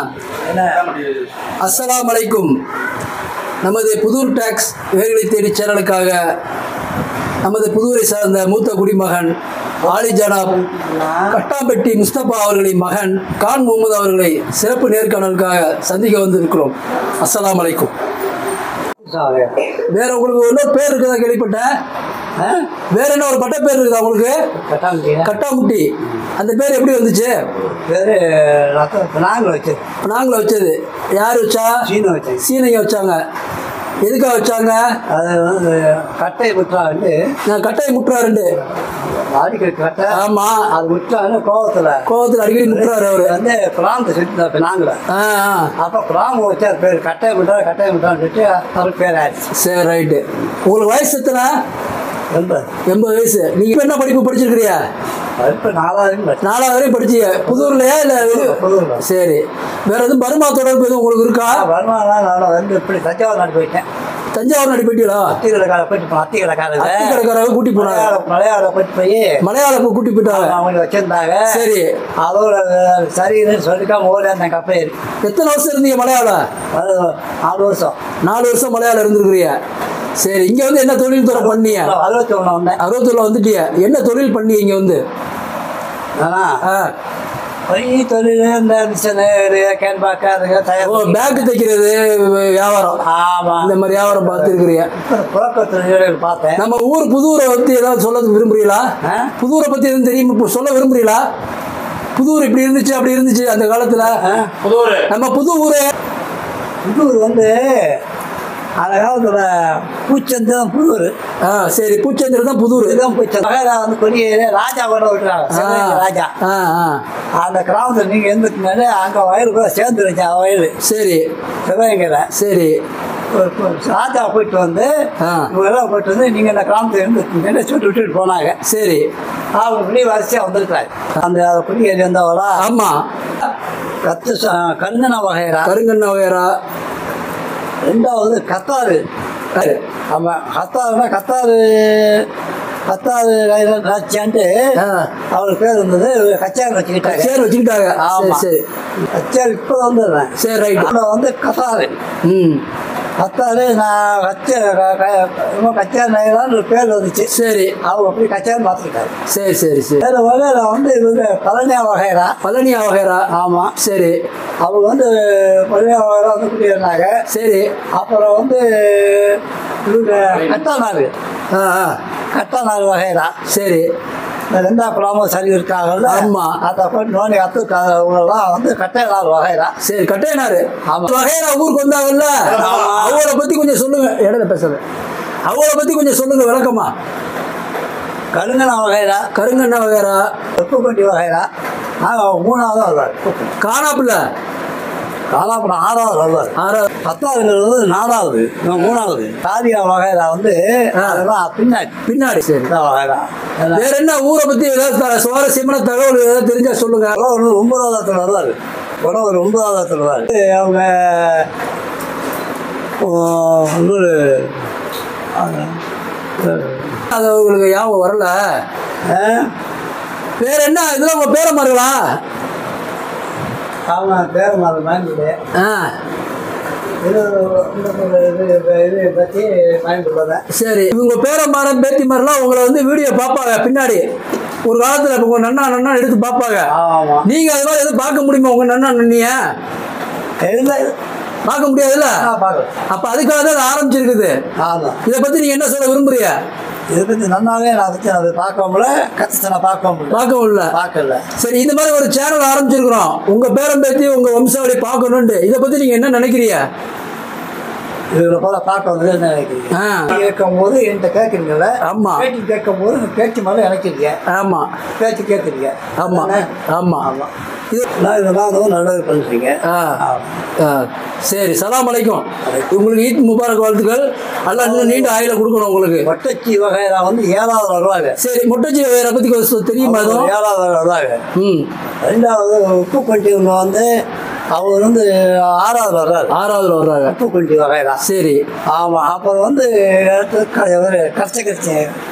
அஸ்ஸலாமு அலைக்கும் நமது புதூர் டாக்ஸ் வேர்களை தேடி சேனலுக்காக நமது புதூரை சார்ந்த மூத்த குடிமகன் ஆலி ஜனாப் கட்டாம்பெட்டி முஸ்தபா அவர்களின் மகன் கான் முகமது அவர்களை சிறப்பு நேர்காணலுக்காக சந்திக்க வந்திருக்கிறோம் அஸ்ஸலாமு அலைக்கும் வேற உங்களுக்கு இன்னொரு பேர் இருக்குதா கேள்விப்பட்டேன் வேற என்ன ஒரு பட்ட பேர் இருக்குதா உங்களுக்கு கட்டாமுட்டி அந்த பேர் எப்படி வந்துச்சு பேரு நாங்கள் வச்சு நாங்களும் வச்சது யார் வச்சா சீனை வச்சு சீனைங்க வச்சாங்க எதுக்காக வச்சாங்க அது வந்து கட்டை விட்டா வந்து நான் கட்டாய முட்டுறாருண்டு அடிக்கடி கட்டை ஆமா அது விட்டாங்க கோவத்தில் கோவத்தில் அடிக்கடி முட்டுறாரு அவரு வந்து பிராந்த சுற்றி நாங்கள ஆ ஆ. அப்போ பிராம வச்சா பேர் கட்டாய விட்டா கட்டாய விட்டான்னு சொல்லிட்டு அவர் பேர் ஆயிடுச்சு சரி ரைட்டு உங்களுக்கு வயசு எத்தனை ரொம்ப எண்பது வயசு நீங்க இப்ப என்ன படிப்பு படிச்சிருக்கிறியா இப்போ நாலாவது நாலாவது வரையும் படிச்சீங்க புதூர்லயா இல்ல இது புதூர்ல. சரி வேற எதுவும் பருமா தொடர்பு எதுவும் உங்களுக்கு இருக்கா வருமானம் நான் வந்து இப்படி தஞ்சாவூர் நாட்டு போயிட்டேன் தஞ்சாவூர் நாடு போயிட்டீங்களா அத்தி கடைக்கார போயிட்டு போனேன் அத்தி கடைக்காரங்க அத்தி கடைக்காரங்க கூட்டி போனாங்க மலையாளம் மலையாளம் போயிட்டு போய் மலையாளம் கூட்டி போயிட்டாங்க அவங்க வச்சிருந்தாங்க சரி அதோட சரின்னு சொல்லிக்காம ஓடி அந்த கப்பை ஏறி எத்தனை வருஷம் இருந்தீங்க மலையாளம் அது நாலு வருஷம் நாலு வருஷம் மலையாளம் இருந்திருக்கிறீங்க சரி இங்க வந்து என்ன தொழில் துறை பண்ணீங்க அறுபத்தி ஒன்று வந்தேன் அறுபத்தொள்ள வந்துட்டீங்க என்ன தொழில் பண்ணீங்க இங்க வந்து ஆனா ஆ. பெரிய தொழில் இந்த மிஷனு கேன்பாக்கு அதுங்க ஓ தயார் பேக் தைக்கிறது வியாபாரம் ஆமா இந்த மாதிரி வியாபாரம் பார்த்துருக்கிறீங்க இப்போ புழக்க தொழில்கள் பார்த்தேன் நம்ம ஊர் புதூரை பத்தி ஏதாவது சொல்ல விரும்புறீங்களா ஆ? புதூரை பத்தி எதுவும் தெரியும் இப்போ சொல்ல விரும்புறீங்களா புதூர் இப்படி இருந்துச்சு அப்படி இருந்துச்சு அந்த காலத்துல நம்ம புது ஊரே புதூர் வந்து அந்த காலத்தில் பூச்சந்தம் புதூர் ஆ சரி பூச்சந்திர தான் புதூர் இதுதான் பூச்சந்தம் மகாரா வந்து கொடியேறி ராஜா கூட விட்டுறாங்க ஆ, சிவகங்கை ராஜா ஆ, ஆ. அந்த கிராமத்தில் நீங்கள் இருந்துக்குனாலே அங்கே வயல் கூட சேர்ந்து வச்சா வயல் சரி சிவகங்கையில் சரி ஒரு ஒரு ராஜா போயிட்டு வந்து ஆ. இவங்கெல்லாம் போயிட்டு வந்து நீங்கள் இந்த கிராமத்தில் இருந்துக்குங்கன்னு சொல்லி விட்டுட்டு போனாங்க சரி அவங்க இப்படி வரிசையாக வந்திருக்காரு அந்த குடியேறி வந்தவளா ஆமா கத்து ச- கருங்கன வகைரா கருங்கண்ண வகைரா ரெண்டாவது கத்தாரு ஆமாம் கத்தாருன்னா கத்தாரு கத்தாரு ராச்சியான்ட்டு ஆ. அவர் பேர் இருந்தது கச்சாரி வச்சுக்கிட்டாங்க சரி வச்சுக்கிட்டாங்க சரி ஆமா. சரி கச்சாரி இப்போ வந்துடுறேன் சரி ரைட் அதில் வந்து கத்தாரு ம் கத்தாரு நான் கச்ச கச்சாரி நகைதான் ஒரு பேர் வந்துச்சு சரி அவங்க அப்படி கச்சாரி மாற்றிக்கிட்டாரு சரி சரி சரி வேறு வகையில் வந்து இவங்க பழனியா வகைரா பழனியா வகைரா ஆமாம் சரி அவங்க வந்து பழனியா வகைரா வந்து குடியேறினாங்க சரி அப்புறம் வந்து இவங்க கட்டாநாடு ஆ ஆ கட்டாநாடு வகைரா சரி இந்த ரெண்டாம் குலாமும் சரி இருக்காங்கல்ல ஆமா. அதை போய் நோண்டி அத்துக்காரவங்களாம் வந்து கட்டைநாடு வகைரா சரி கட்டையனாரு ஆமா. வகைரா ஊருக்கு வந்தாங்கல்ல ஆமா. அவங்கள பத்தி கொஞ்சம் சொல்லுங்க இடையில பேசுறது அவங்கள பத்தி கொஞ்சம் சொல்லுங்க விளக்கமா கருங்கன வகைரா கருங்கண்ண வகைரா உப்புப்பட்டி வகைரா நாங்கள் மூணாவது வருவார் காணாப்புல காலாபுரம் ஆறாவது வருவார் ஆறா பத்தாவதுங்கிறது வந்து நாலாவது இவன் மூணாவது காரியா வகைரா வந்து ஆ. அதெல்லாம் பின்னாடி பின்னாடி சரி இந்த வகைரா வேற என்ன ஊரை பத்தி ஏதாவது த- சுவாரஸ்யமான தகவல் ஏதாவது தெரிஞ்சா சொல்லுங்க ஒரு ஒன்பதாவதுல வருவார் கூட ஒரு ஒன்பதாவதுல வருவார் அவங்க ஓ, இன்னொரு அது உங்களுக்கு ஞாபகம் வரல ஆ, வேற என்ன இதெல்லாம் உங்க பேர மாறுகளா அவன் பேர் மாதிரி வாங்கிட்டு ஆ இது இந்த ஒரு இது இது பற்றி பயன்படுறேன் சரி இவங்க பேர மாறன் பேத்தி மாதிரிலாம் உங்களை வந்து வீடியோ பார்ப்பாங்க பின்னாடி ஒரு காலத்துல இப்ப உங்க நன்னா நன்னா எடுத்து பார்ப்பாங்க ஆமாம் நீங்க அது மாதிரி எதுவும் பார்க்க முடியுமா உங்க நன்னா நன்னிய இல்லை பார்க்க முடியாதுல்ல பார்க்கலாம் அப்ப அதுக்காக தான் இது ஆரம்பிச்சிருக்குது ஆமாம் இதை பத்தி நீங்க என்ன சொல்ல விரும்புறீங்க இதை பற்றி நன்னாவே நான் பற்றி அதை பார்க்க முடியல கஷ்டத்தை நான் பார்க்க முடியல பார்க்க முடியல பார்க்கல சரி இந்த மாதிரி ஒரு சேனல் ஆரம்பிச்சிருக்கிறோம் உங்க பேரம் பேத்தி உங்க வம்சாவளி பார்க்கணும்னு இதை பத்தி நீங்க என்ன நினைக்கிறீங்க இவரை போல பார்க்க வந்து என்ன நினைக்கிறீங்க ஆ. கேட்கும் போது என்கிட்ட கேட்குறீங்கல்ல ஆமா. பேச்சு கேட்கும் போது பேச்சு மேலே நினைக்கிறீங்க ஆமா பேச்சு கேட்குறீங்க ஆமா அதானே? ஆமா ஆமாம் இது நான் இதெல்லாம் வந்து நல்லது பண்ணுறீங்க ஆ ஆ. சரி சலாம் அலைக்கும் உங்களுக்கு ஈத் முபாரக் வாழ்த்துக்கள் அல்ல இன்னும் நீண்ட ஆயில கொடுக்கணும் உங்களுக்கு ஒட்டச்சி வகைரா வந்து ஏழாவது வருவாங்க சரி முட்டச்சி வேற பத்தி கொஞ்சம் தெரியுமா அதுவும் ஏழாவது வருவாங்க ம் ரெண்டாவது உப்பு கொண்டிவங்க வந்து அவர் வந்து ஆறாவது வர்றாரு ஆறாவதுல வர்றாங்க உப்பு கொண்டி வகைரா சரி ஆமாம் அப்புறம் வந்து அடுத்து க- இவரு கர்ச்ச கர்ச்சி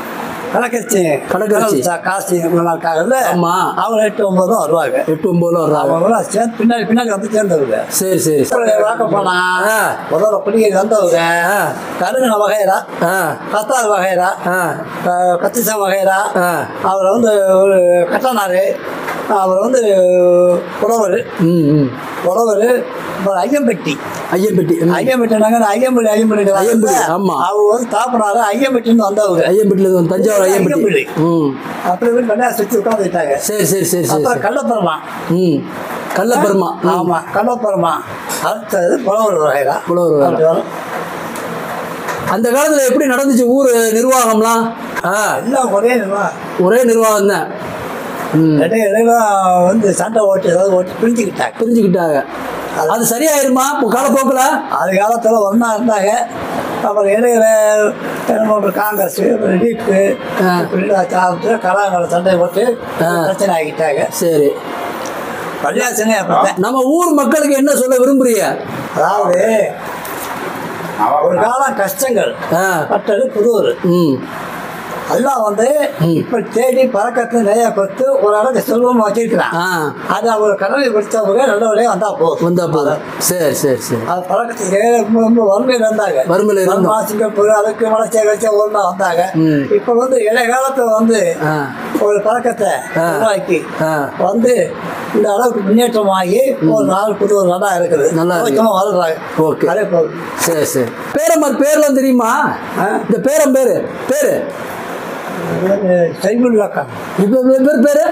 கணக்கரிசி கணக்கரிசி. காசு இவங்கெல்லாம் இருக்காங்கல்ல ஆமா. அவங்க எட்டு ஒன்பது ரூபா வருவாங்க எட்டு ஒன்பதுல வர்றாங்க அவங்களாம் சேர்ந்து பின்னாடி பின்னாடி வந்து சேர்ந்தவங்க சரி சரி சரி. வாக்க போனா ஆ. முதல்ல குடிக்க வந்தவங்க ஆ. கருங்கன வகைரா ஆ கத்தார் வகைரா ஆ கத்திசா வகைரா ஆ. அவர் வந்து ஒரு கட்டனாரு அவர் வந்து புலவர் ம் ம் புலவர் அப்புறம் ஐயம்பட்டி ஐயம்பட்டி ம். ஐயம்பட்டினாங்க ஐயம்பட்டி ஐயம்பட்டி ஐயம்பட்டி, ஆமா. அவர் வந்து தாப்பினாரு ஐயம்பட்டின்னு வந்தவங்க ஐயம்பட்டில இருந்து தஞ்சாவூர் ஐயம்பட்டி ஐயம்பட்டி. ம் அப்படி இப்படி கல்யாணம் சுற்றி உட்காந்துட்டாங்க சரி சரி சரி சரி அப்புறம் சரி. கள்ளப்பெருமா ம் கள்ளப்பெருமா ம். ஆமா கள்ளப்பெருமா அடுத்தது புலவர் வகைரா புலவர் வகைரா. அப்படி வரும். அந்த காலத்துல எப்படி நடந்துச்சு ஊர் நிர்வாகம்லாம் ஆ எல்லாம் ஒரே இதுவா. ஒரே நிர்வாகம் தான் ம் இடையில இடையில வந்து சண்டை ஓட்டி ஏதாவது ஓட்டி பிரிஞ்சுக்கிட்டாங்க பிரிஞ்சுக்கிட்டாங்க அது சரியாயிருமா இப்போ காலப்போக்கில் அது காலத்தில் ஒன்றா இருந்தாங்க அப்புறம் இடையில என்னமோ ஒரு காங்கிரஸ் ஒரு லீக்கு ஆ. இப்படி கலாங்களை சண்டை போட்டு ஆ. பிரச்சனை ஆகிட்டாங்க சரி பள்ளியாசனே அப்படித்தான் நம்ம ஊர் மக்களுக்கு என்ன சொல்ல விரும்புறீங்க அதாவது ஒரு காலம் கஷ்டங்கள் ஆ பட்டது புதூர் ம் எல்லாம் வந்து இப்ப தேடி பறக்கத்து நிறைய கொத்து ஒரு அளவுக்கு செல்வம் வச்சிருக்கிறான் ஆ அது அவர் கடலை கொடுத்தவங்க நல்லபடியாக வந்தா போதும் வந்தா போதும் சரி சரி சரி அது பழக்கத்துக்கு ரொம்ப ரொம்ப வறுமையில் இருந்தாங்க வறுமையில இருந்தோம். வறுமை, சிங்கப்பூர் அதுக்கு மலைச்சே கழிச்சா ஒன்றா வந்தாங்க ம். இப்போ வந்து இளைய காலத்துல வந்து ஆ ஒரு பழக்கத்தை ஆ. உருவாக்கி ஆ. வந்து இந்த அளவுக்கு முன்னேற்றமாகி ஒரு நாள் புது ஒரு நல்லா இருக்குது நல்லா இருக்கு. கொஞ்சமா வாழ்றாங்க ஓகே. அதே போதும் சரி சரி பேரம்மார் பேர்லாம் தெரியுமா ஆ. இந்த பேரம் பேரு பேரு சைபுல்லாக்கா இப்போ பேர் பேரு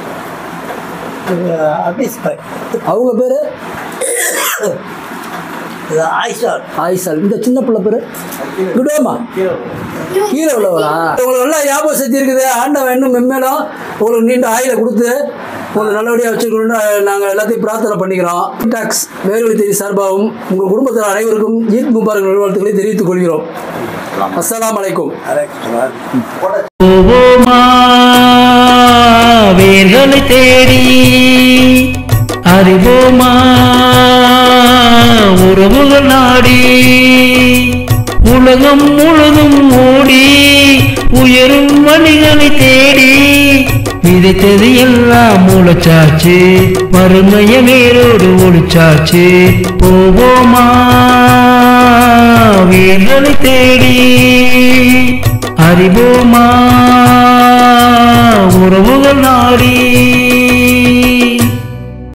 அபீஸ் பாய் அவங்க பேரு இது ஆயிஷார் ஆயிசால் இந்த சின்ன பிள்ளை பேரு குடோமா கீழே உள்ளவளா உங்களுக்கு நல்லா ஞாபகம் சக்தி இருக்குது ஆண்டவன் இன்னும் மென்மேலும் உங்களுக்கு நீண்ட ஆயில கொடுத்து உங்களுக்கு நல்லபடியாக வச்சுக்கணும்னு நாங்கள் எல்லாத்தையும் பிரார்த்தனை பண்ணிக்கிறோம் டாக்ஸ் வேர்வழி தேதி சார்பாகவும் உங்கள் குடும்பத்தில் அனைவருக்கும் ஈத் முபாரக் நல்வாழ்த்துக்களை தெரிவித்துக் கொள்கிறோம் அஸ்ஸலாமு அலைக்கும் போவோமா வேர்களை தேடி அறிவோமா உறவுகள் நாடி உலகம் முழுதும் ஓடி உயரும் வழிகளை தேடி விதைத்தது எல்லாம் முளைச்சாச்சு வறுமைய வேரோடு ஒளிச்சாச்சு போவோமா வேர்களை தேடி